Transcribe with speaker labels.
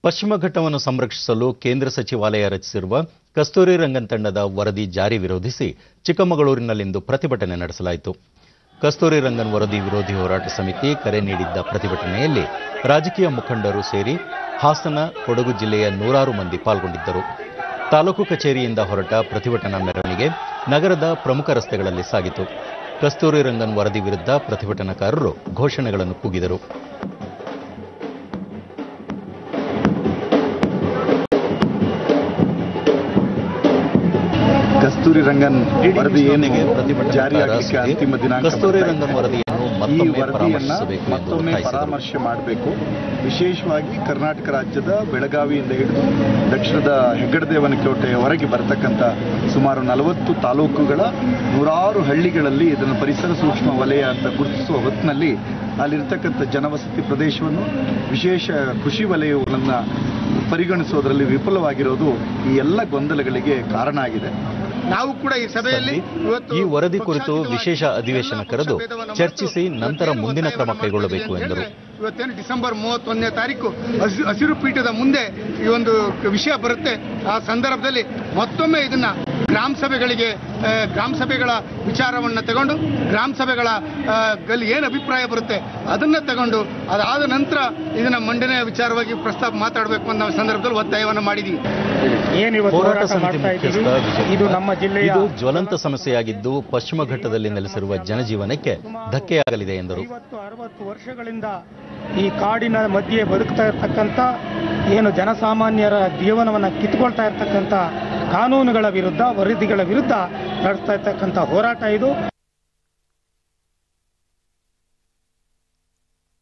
Speaker 1: ಪಶ್ಚಿಮ ಘಟ್ಟವನ್ನು ಸಂರಕ್ಷಿಸಲು ಕೇಂದ್ರ ಸಚಿವಾಲಯ ರಚಿಸಿರುವ ಕಸ್ತೂರಿ ರಂಗನ್ ತಂಡದ ವರದಿ ಜಾರಿ ವಿರೋಧಿಸಿ ಚಿಕ್ಕಮಗಳೂರಿನಲ್ಲಿಂದು ಪ್ರತಿಭಟನೆ ನಡೆಸಲಾಯಿತು ಕಸ್ತೂರಿ ರಂಗನ್ ವರದಿ ವಿರೋಧಿ ಹೋರಾಟ ಸಮಿತಿ ಕರೆ ನೀಡಿದ್ದ ಪ್ರತಿಭಟನೆಯಲ್ಲಿ ರಾಜಕೀಯ ಮುಖಂಡರು ಸೇರಿ ಹಾಸನ ಕೊಡಗು ಜಿಲ್ಲೆಯ ನೂರಾರು ಮಂದಿ ಪಾಲ್ಗೊಂಡಿದ್ದರು ತಾಲೂಕು ಕಚೇರಿಯಿಂದ ಹೊರಟ ಪ್ರತಿಭಟನಾ ಮೆರವಣಿಗೆ ನಗರದ ಪ್ರಮುಖ ರಸ್ತೆಗಳಲ್ಲಿ ಸಾಗಿತು ಕಸ್ತೂರಿ ರಂಗನ್ ವರದಿ ವಿರುದ್ಧ ಪ್ರತಿಭಟನಾಕಾರರು ಘೋಷಣೆಗಳನ್ನು ಕೂಗಿದರು
Speaker 2: ಕಸ್ತೂರಿ ರಂಗನ್ ವರದಿ ಏನು
Speaker 1: ಪ್ರತಿಭಟನಾಕಾರ
Speaker 2: ಜಾರಿಯಾಗಲಿಕ್ಕೆ
Speaker 1: ಸುದೀಪ್
Speaker 2: ಅಂತಿಮ ದಿನಾಂಕ
Speaker 1: ಕಸ್ತೂರಿ
Speaker 2: ಬರ್ತಾ ಇದೆ.
Speaker 1: ರಂಗನ್ ವರದಿಯನ್ನು
Speaker 2: ಈ
Speaker 1: ಮತ್ತೊಮ್ಮೆ
Speaker 2: ವರದಿಯನ್ನ
Speaker 1: ಪರಾಮರ್ಶಿಸಬೇಕು ಎಂದು
Speaker 2: ಮತ್ತೊಮ್ಮೆ
Speaker 1: ಒತ್ತಾಯಿಸಿದರು
Speaker 2: ಪರಾಮರ್ಶೆ ಮಾಡಬೇಕು ವಿಶೇಷವಾಗಿ ಕರ್ನಾಟಕ ರಾಜ್ಯದ ಬೆಳಗಾವಿಯಿಂದ ಹಿಡಿದು ದಕ್ಷಿಣದ ಹೆಗ್ಗಡದೇವನಕೋಟೆಯವರೆಗೆ ಬರತಕ್ಕಂಥ ಸುಮಾರು ನಲವತ್ತು ತಾಲೂಕುಗಳ ನೂರಾರು ಹಳ್ಳಿಗಳಲ್ಲಿ ಇದನ್ನು ಪರಿಸರ ಸೂಕ್ಷ್ಮ ವಲಯ ಅಂತ ಗುರುತಿಸುವ ಹೊತ್ತಿನಲ್ಲಿ ಅಲ್ಲಿರ್ತಕ್ಕಂಥ ಜನವಸತಿ ಪ್ರದೇಶವನ್ನು ವಿಶೇಷ ಕೃಷಿ ವಲಯವನ್ನು ಪರಿಗಣಿಸೋದರಲ್ಲಿ ವಿಫಲವಾಗಿರೋದು ಈ ಎಲ್ಲ ಗೊಂದಲಗಳಿಗೆ ಕಾರಣ ಆಗಿದೆ
Speaker 3: ನಾವು ಕೂಡ ಈ ಸಭೆಯಲ್ಲಿ ಇವತ್ತು
Speaker 1: ಈ ವರದಿ ಕುರಿತು
Speaker 3: ಪಕ್ಷಾತೀತವಾಗಿ
Speaker 1: ವಿಶೇಷ ಅಧಿವೇಶನ
Speaker 3: ಎಲ್ಲ
Speaker 1: ಕರೆದು
Speaker 3: ಪಕ್ಷಭೇದವನ್ನು
Speaker 1: ಚರ್ಚಿಸಿ
Speaker 3: ಮರೆತು
Speaker 1: ನಂತರ
Speaker 3: ಇವತ್ತೇನು
Speaker 1: ಮುಂದಿನ ಕ್ರಮ
Speaker 3: ಒತ್ತಾಯವನ್ನು
Speaker 1: ಕೈಗೊಳ್ಳಬೇಕು
Speaker 3: ಮಾಡ್ತಾ
Speaker 1: ಎಂದರು
Speaker 3: ಇದ್ದೀವಿ ಅಂತ ಹೇಳಿದ್ರೆ, ಇವತ್ತೇನು ಡಿಸೆಂಬರ್ ಮೂವತ್ತೊಂದನೇ ತಾರೀಕು ಹಸಿ- ಹಸಿರು ಪೀಠದ ಮುಂದೆ ಈ ಒಂದು ವಿಷಯ ಬರುತ್ತೆ ಆ ಸಂದರ್ಭದಲ್ಲಿ ಮತ್ತೊಮ್ಮೆ ಇದನ್ನ ಗ್ರಾಮ ಸಭೆಗಳಿಗೆ ಆ, ಗ್ರಾಮ ಸಭೆಗಳ ವಿಚಾರವನ್ನ ತಗೊಂಡು ಗ್ರಾಮ ಸಭೆಗಳ ಆ, ಗಲ್ಲಿ ಏನು ಅಭಿಪ್ರಾಯ ಬರುತ್ತೆ ಅದನ್ನ ತಗೊಂಡು ಅದಾದ ನಂತರ ಇದನ್ನ ಮಂಡನೆ ವಿಚಾರವಾಗಿ ಪ್ರಸ್ತಾಪ ಮಾತಾಡಬೇಕು ಅನ್ನೋ ಸಂದರ್ಭದಲ್ಲಿ ಒತ್ತಾಯವನ್ನು ಮಾಡಿದ್ದೀವಿ
Speaker 4: ಏನಿವತ್ತು
Speaker 1: ಹೋರಾಟ
Speaker 4: ಹೋರಾಟ
Speaker 1: ಸಮಿತಿ
Speaker 4: ಮಾಡ್ತಾ
Speaker 1: ಮುಖ್ಯಸ್ಥ
Speaker 4: ಇದ್ದೀವಿ
Speaker 1: ವಿಜಯ್
Speaker 4: ಇದು
Speaker 1: ಕುಮಾರ್,
Speaker 4: ನಮ್ಮ ಜಿಲ್ಲೆಯ
Speaker 1: ಇದು ಜ್ವಲಂತ ಸಮಸ್ಯೆಯಾಗಿದ್ದು ಪಶ್ಚಿಮ ಘಟ್ಟದಲ್ಲಿ ನೆಲೆಸಿರುವ ಜನಜೀವನಕ್ಕೆ ಧಕ್ಕೆಯಾಗಲಿದೆ ಎಂದರು
Speaker 4: ಐವತ್ತು ಅರವತ್ತು ವರ್ಷಗಳಿಂದ ಈ ಕಾಡಿನ ಮಧ್ಯೆ ಬದುಕ್ತಾ ಇರ್ತಕ್ಕಂಥ ಏನು ಜನಸಾಮಾನ್ಯರ ಜೀವನವನ್ನು ಕಿತ್ಕೊಳ್ತಾ ಇರ್ತಕ್ಕಂಥ ಕಾನೂನುಗಳ ವಿರುದ್ಧ ವರದಿಗಳ ವಿರುದ್ಧ ನಡೆಸ್ತಾ ಇರ್ತಕ್ಕಂಥ ಹೋರಾಟ ಇದು